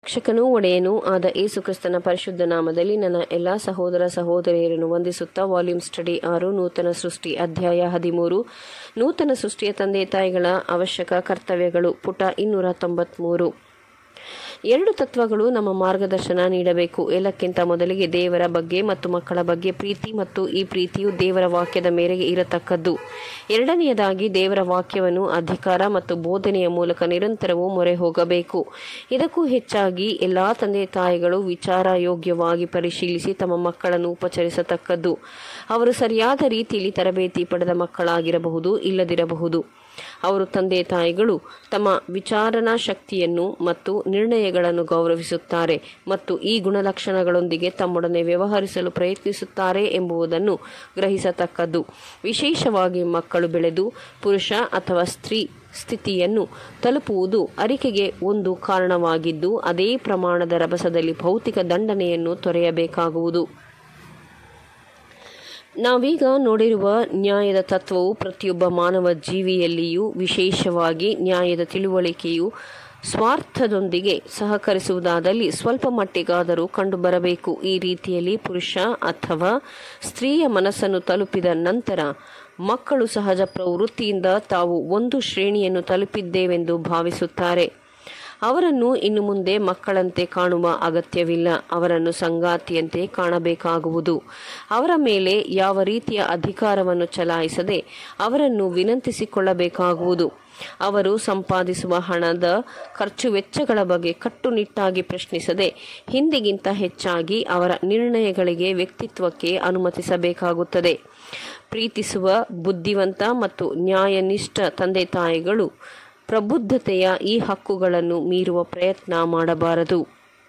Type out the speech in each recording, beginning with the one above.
ರಕ್ಷಕನೂ ಒಡೆಯನೂ ಆದ ಏಸು ಕ್ರಿಸ್ತನ ಪರಿಶುದ್ಧ ನಾಮದಲ್ಲಿ ನನ್ನ ಎಲ್ಲ ಸಹೋದರ ಸಹೋದರಿಯರನ್ನು ವಂದಿಸುತ್ತಾ ವಾಲ್ಯೂಮ್ ಸ್ಟಡಿ ಆರು ನೂತನ ಸೃಷ್ಟಿ ಅಧ್ಯಾಯ ಹದಿಮೂರು ನೂತನ ಸೃಷ್ಟಿಯ ತಂದೆ ತಾಯಿಗಳ ಅವಶ್ಯಕ ಕರ್ತವ್ಯಗಳು ಪುಟ ಇನ್ನೂರ ತೊಂಬತ್ಮೂರು ಎರಡು ತತ್ವಗಳು ನಮ್ಮ ಮಾರ್ಗದರ್ಶನ ನೀಡಬೇಕು ಎಲ್ಲಕ್ಕಿಂತ ಮೊದಲಿಗೆ ದೇವರ ಬಗ್ಗೆ ಮತ್ತು ಮಕ್ಕಳ ಬಗ್ಗೆ ಪ್ರೀತಿ ಮತ್ತು ಈ ಪ್ರೀತಿಯು ದೇವರ ವಾಕ್ಯದ ಮೇರೆಗೆ ಇರತಕ್ಕದ್ದು ಎರಡನೆಯದಾಗಿ ದೇವರ ವಾಕ್ಯವನ್ನು ಅಧಿಕಾರ ಮತ್ತು ಬೋಧನೆಯ ಮೂಲಕ ನಿರಂತರವೂ ಮೊರೆ ಹೋಗಬೇಕು ಇದಕ್ಕೂ ಹೆಚ್ಚಾಗಿ ಎಲ್ಲಾ ತಂದೆ ತಾಯಿಗಳು ವಿಚಾರ ಯೋಗ್ಯವಾಗಿ ಪರಿಶೀಲಿಸಿ ತಮ್ಮ ಮಕ್ಕಳನ್ನು ಉಪಚರಿಸತಕ್ಕದ್ದು ಅವರು ಸರಿಯಾದ ರೀತಿಯಲ್ಲಿ ತರಬೇತಿ ಪಡೆದ ಮಕ್ಕಳಾಗಿರಬಹುದು ಇಲ್ಲದಿರಬಹುದು ಅವರು ತಂದೆ ತಾಯಿಗಳು ತಮ್ಮ ವಿಚಾರಣಾ ಶಕ್ತಿಯನ್ನು ಮತ್ತು ನಿರ್ಣಯಗಳನ್ನು ಗೌರವಿಸುತ್ತಾರೆ ಮತ್ತು ಈ ಗುಣಲಕ್ಷಣಗಳೊಂದಿಗೆ ತಮ್ಮೊಡನೆ ವ್ಯವಹರಿಸಲು ಪ್ರಯತ್ನಿಸುತ್ತಾರೆ ಎಂಬುದನ್ನು ಗ್ರಹಿಸತಕ್ಕದ್ದು ವಿಶೇಷವಾಗಿ ಮಕ್ಕಳು ಬೆಳೆದು ಪುರುಷ ಅಥವಾ ಸ್ತ್ರೀ ಸ್ಥಿತಿಯನ್ನು ತಲುಪುವುದು ಅರಿಕೆಗೆ ಒಂದು ಕಾರಣವಾಗಿದ್ದು ಅದೇ ಪ್ರಮಾಣದ ರಭಸದಲ್ಲಿ ಭೌತಿಕ ದಂಡನೆಯನ್ನು ತೊರೆಯಬೇಕಾಗುವುದು ನಾವೀಗ ನೋಡಿರುವ ನ್ಯಾಯದ ತತ್ವವು ಪ್ರತಿಯೊಬ್ಬ ಮಾನವ ಜೀವಿಯಲ್ಲಿಯೂ ವಿಶೇಷವಾಗಿ ನ್ಯಾಯದ ತಿಳುವಳಿಕೆಯು ಸ್ವಾರ್ಥದೊಂದಿಗೆ ಸಹಕರಿಸುವುದಾದಲ್ಲಿ ಸ್ವಲ್ಪ ಮಟ್ಟಿಗಾದರೂ ಕಂಡುಬರಬೇಕು ಈ ರೀತಿಯಲ್ಲಿ ಪುರುಷ ಅಥವಾ ಸ್ತ್ರೀಯ ಮನಸ್ಸನ್ನು ತಲುಪಿದ ನಂತರ ಮಕ್ಕಳು ಸಹಜ ಪ್ರವೃತ್ತಿಯಿಂದ ತಾವು ಒಂದು ಶ್ರೇಣಿಯನ್ನು ತಲುಪಿದ್ದೇವೆಂದು ಭಾವಿಸುತ್ತಾರೆ ಅವರನ್ನು ಇನ್ನು ಮುಂದೆ ಮಕ್ಕಳಂತೆ ಕಾಣುವ ಅಗತ್ಯವಿಲ್ಲ ಅವರನ್ನು ಸಂಗಾತಿಯಂತೆ ಕಾಣಬೇಕಾಗುವುದು ಅವರ ಮೇಲೆ ಯಾವ ರೀತಿಯ ಅಧಿಕಾರವನ್ನು ಚಲಾಯಿಸದೆ ಅವರನ್ನು ವಿನಂತಿಸಿಕೊಳ್ಳಬೇಕಾಗುವುದು ಅವರು ಸಂಪಾದಿಸುವ ಹಣದ ಖರ್ಚು ವೆಚ್ಚಗಳ ಬಗ್ಗೆ ಕಟ್ಟುನಿಟ್ಟಾಗಿ ಪ್ರಶ್ನಿಸದೆ ಹಿಂದಿಗಿಂತ ಹೆಚ್ಚಾಗಿ ಅವರ ನಿರ್ಣಯಗಳಿಗೆ ವ್ಯಕ್ತಿತ್ವಕ್ಕೆ ಅನುಮತಿಸಬೇಕಾಗುತ್ತದೆ ಪ್ರೀತಿಸುವ ಬುದ್ಧಿವಂತ ಮತ್ತು ನ್ಯಾಯನಿಷ್ಠ ತಂದೆ ತಾಯಿಗಳು ಪ್ರಬುದ್ಧತೆಯ ಈ ಹಕ್ಕುಗಳನ್ನು ಮೀರುವ ಪ್ರಯತ್ನ ಮಾಡಬಾರದು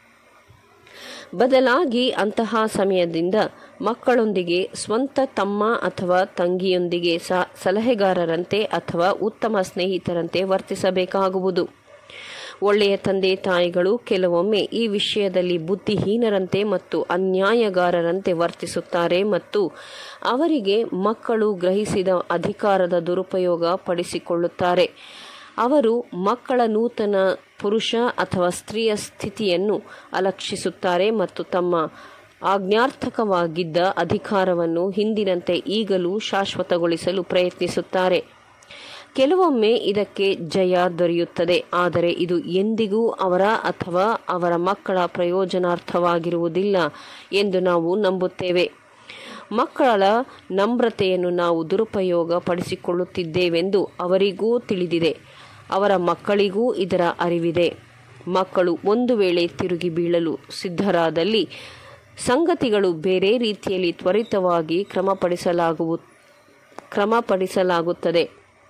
ಬದಲಾಗಿ ಅಂತಹ ಸಮಯದಿಂದ ಮಕ್ಕಳೊಂದಿಗೆ ಸ್ವಂತ ತಮ್ಮ ಅಥವಾ ತಂಗಿಯೊಂದಿಗೆ ಸ ಸಲಹೆಗಾರರಂತೆ ಅಥವಾ ಉತ್ತಮ ಸ್ನೇಹಿತರಂತೆ ವರ್ತಿಸಬೇಕಾಗುವುದು ಒಳ್ಳೆಯ ತಂದೆ ತಾಯಿಗಳು ಕೆಲವೊಮ್ಮೆ ಈ ವಿಷಯದಲ್ಲಿ ಬುದ್ಧಿಹೀನರಂತೆ ಮತ್ತು ಅನ್ಯಾಯಗಾರರಂತೆ ವರ್ತಿಸುತ್ತಾರೆ ಮತ್ತು ಅವರಿಗೆ ಮಕ್ಕಳು ಗ್ರಹಿಸಿದ ಅಧಿಕಾರದ ದುರುಪಯೋಗ ಪಡಿಸಿಕೊಳ್ಳುತ್ತಾರೆ ಅವರು ಮಕ್ಕಳ ನೂತನ ಪುರುಷ ಅಥವಾ ಸ್ತ್ರೀಯ ಸ್ಥಿತಿಯನ್ನು ಅಲಕ್ಷಿಸುತ್ತಾರೆ ಮತ್ತು ತಮ್ಮ ಆಜ್ಞಾರ್ಥಕವಾಗಿದ್ದ ಅಧಿಕಾರವನ್ನು ಹಿಂದಿನಂತೆ ಈಗಲೂ ಶಾಶ್ವತಗೊಳಿಸಲು ಪ್ರಯತ್ನಿಸುತ್ತಾರೆ ಕೆಲವೊಮ್ಮೆ ಇದಕ್ಕೆ ಜಯ ದೊರೆಯುತ್ತದೆ ಆದರೆ ಇದು ಎಂದಿಗೂ ಅವರ ಅಥವಾ ಅವರ ಮಕ್ಕಳ ಪ್ರಯೋಜನಾರ್ಥವಾಗಿರುವುದಿಲ್ಲ ಎಂದು ನಾವು ನಂಬುತ್ತೇವೆ ಮಕ್ಕಳ ನಮ್ರತೆಯನ್ನು ನಾವು ದುರುಪಯೋಗ ಪಡಿಸಿಕೊಳ್ಳುತ್ತಿದ್ದೇವೆಂದು ಅವರಿಗೂ ತಿಳಿದಿದೆ ಅವರ ಮಕ್ಕಳಿಗೂ ಇದರ ಅರಿವಿದೆ ಮಕ್ಕಳು ಒಂದು ವೇಳೆ ತಿರುಗಿ ಬೀಳಲು ಸಿದ್ಧರಾದಲ್ಲಿ ಸಂಗತಿಗಳು ಬೇರೆ ರೀತಿಯಲ್ಲಿ ತ್ವರಿತವಾಗಿ ಕ್ರಮಪಡಿಸಲಾಗುವು ಕ್ರಮಪಡಿಸಲಾಗುತ್ತದೆ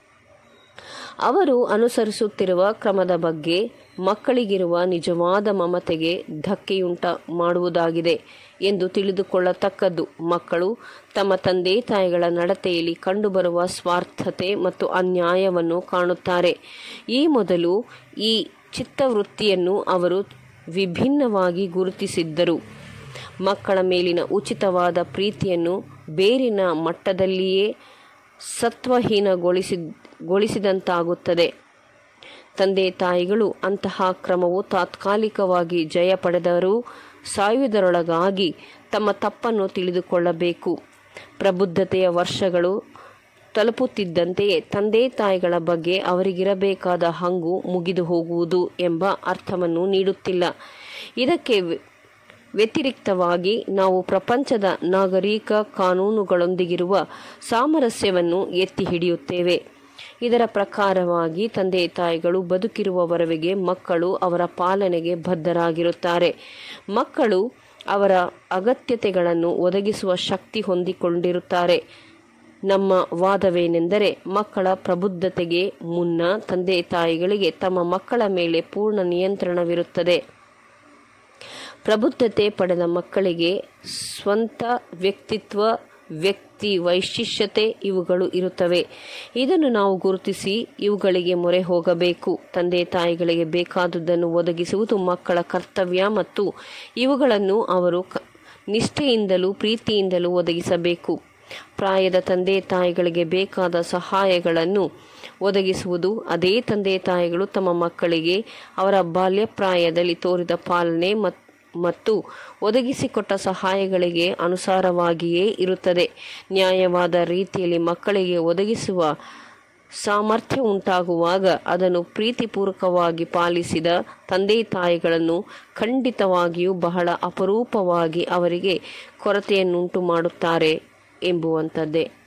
ಅವರು ಅನುಸರಿಸುತ್ತಿರುವ ಕ್ರಮದ ಬಗ್ಗೆ ಮಕ್ಕಳಿಗಿರುವ ನಿಜವಾದ ಮಮತೆಗೆ ಧಕ್ಕೆಯುಂಟ ಮಾಡುವುದಾಗಿದೆ ಎಂದು ತಿಳಿದುಕೊಳ್ಳತಕ್ಕದ್ದು ಮಕ್ಕಳು ತಮ್ಮ ತಂದೆ ತಾಯಿಗಳ ನಡತೆಯಲ್ಲಿ ಕಂಡುಬರುವ ಸ್ವಾರ್ಥತೆ ಮತ್ತು ಅನ್ಯಾಯವನ್ನು ಕಾಣುತ್ತಾರೆ ಈ ಮೊದಲು ಈ ಚಿತ್ತವೃತ್ತಿಯನ್ನು ಅವರು ವಿಭಿನ್ನವಾಗಿ ಗುರುತಿಸಿದ್ದರು ಮಕ್ಕಳ ಮೇಲಿನ ಉಚಿತವಾದ ಪ್ರೀತಿಯನ್ನು ಬೇರಿನ ಮಟ್ಟದಲ್ಲಿಯೇ ಸತ್ವಹೀನಗೊಳಿಸಿದ ಗೊಳಿಸಿದಂತಾಗುತ್ತದೆ ತಂದೆ ತಾಯಿಗಳು ಅಂತಹ ಕ್ರಮವು ತಾತ್ಕಾಲಿಕವಾಗಿ ಜಯ ಪಡೆದರೂ ಸಾಯುವುದರೊಳಗಾಗಿ ತಮ್ಮ ತಪ್ಪನ್ನು ತಿಳಿದುಕೊಳ್ಳಬೇಕು ಪ್ರಬುದ್ಧತೆಯ ವರ್ಷಗಳು ತಲುಪುತ್ತಿದ್ದಂತೆಯೇ ತಂದೆ ತಾಯಿಗಳ ಬಗ್ಗೆ ಅವರಿಗಿರಬೇಕಾದ ಹಂಗು ಮುಗಿದು ಹೋಗುವುದು ಎಂಬ ಅರ್ಥವನ್ನು ನೀಡುತ್ತಿಲ್ಲ ಇದಕ್ಕೆ ವ್ಯತಿರಿಕ್ತವಾಗಿ ನಾವು ಪ್ರಪಂಚದ ನಾಗರಿಕ ಕಾನೂನುಗಳೊಂದಿಗಿರುವ ಸಾಮರಸ್ಯವನ್ನು ಎತ್ತಿ ಹಿಡಿಯುತ್ತೇವೆ ಇದರ ಪ್ರಕಾರವಾಗಿ ತಂದೆ ತಾಯಿಗಳು ಬದುಕಿರುವವರೆಗೆ ಮಕ್ಕಳು ಅವರ ಪಾಲನೆಗೆ ಬದ್ಧರಾಗಿರುತ್ತಾರೆ ಮಕ್ಕಳು ಅವರ ಅಗತ್ಯತೆಗಳನ್ನು ಒದಗಿಸುವ ಶಕ್ತಿ ಹೊಂದಿಕೊಂಡಿರುತ್ತಾರೆ ನಮ್ಮ ವಾದವೇನೆಂದರೆ ಮಕ್ಕಳ ಪ್ರಬುದ್ಧತೆಗೆ ಮುನ್ನ ತಂದೆ ತಾಯಿಗಳಿಗೆ ತಮ್ಮ ಮಕ್ಕಳ ಮೇಲೆ ಪೂರ್ಣ ನಿಯಂತ್ರಣವಿರುತ್ತದೆ ಪ್ರಬುದ್ಧತೆ ಪಡೆದ ಮಕ್ಕಳಿಗೆ ಸ್ವಂತ ವ್ಯಕ್ತಿತ್ವ ವ್ಯಕ್ತಿ ವೈಶಿಷ್ಟ್ಯತೆ ಇವುಗಳು ಇರುತ್ತವೆ ಇದನ್ನು ನಾವು ಗುರುತಿಸಿ ಇವುಗಳಿಗೆ ಮೊರೆ ಹೋಗಬೇಕು ತಂದೆ ತಾಯಿಗಳಿಗೆ ಬೇಕಾದುದನ್ನು ಒದಗಿಸುವುದು ಮಕ್ಕಳ ಕರ್ತವ್ಯ ಮತ್ತು ಇವುಗಳನ್ನು ಅವರು ನಿಷ್ಠೆಯಿಂದಲೂ ಪ್ರೀತಿಯಿಂದಲೂ ಒದಗಿಸಬೇಕು ಪ್ರಾಯದ ತಂದೆ ತಾಯಿಗಳಿಗೆ ಬೇಕಾದ ಸಹಾಯಗಳನ್ನು ಒದಗಿಸುವುದು ಅದೇ ತಂದೆ ತಾಯಿಗಳು ತಮ್ಮ ಮಕ್ಕಳಿಗೆ ಅವರ ಬಾಲ್ಯ ಪ್ರಾಯದಲ್ಲಿ ತೋರಿದ ಪಾಲನೆ ಮತ್ತು ಮತ್ತು ಒದಗಿಸಿಕೊಟ್ಟ ಸಹಾಯಗಳಿಗೆ ಅನುಸಾರವಾಗಿಯೇ ಇರುತ್ತದೆ ನ್ಯಾಯವಾದ ರೀತಿಯಲ್ಲಿ ಮಕ್ಕಳಿಗೆ ಒದಗಿಸುವ ಸಾಮರ್ಥ್ಯ ಉಂಟಾಗುವಾಗ ಅದನ್ನು ಪ್ರೀತಿಪೂರ್ವಕವಾಗಿ ಪಾಲಿಸಿದ ತಂದೆ ತಾಯಿಗಳನ್ನು ಖಂಡಿತವಾಗಿಯೂ ಬಹಳ ಅಪರೂಪವಾಗಿ ಅವರಿಗೆ ಕೊರತೆಯನ್ನುಂಟು ಮಾಡುತ್ತಾರೆ ಎಂಬುವಂಥದ್ದೇ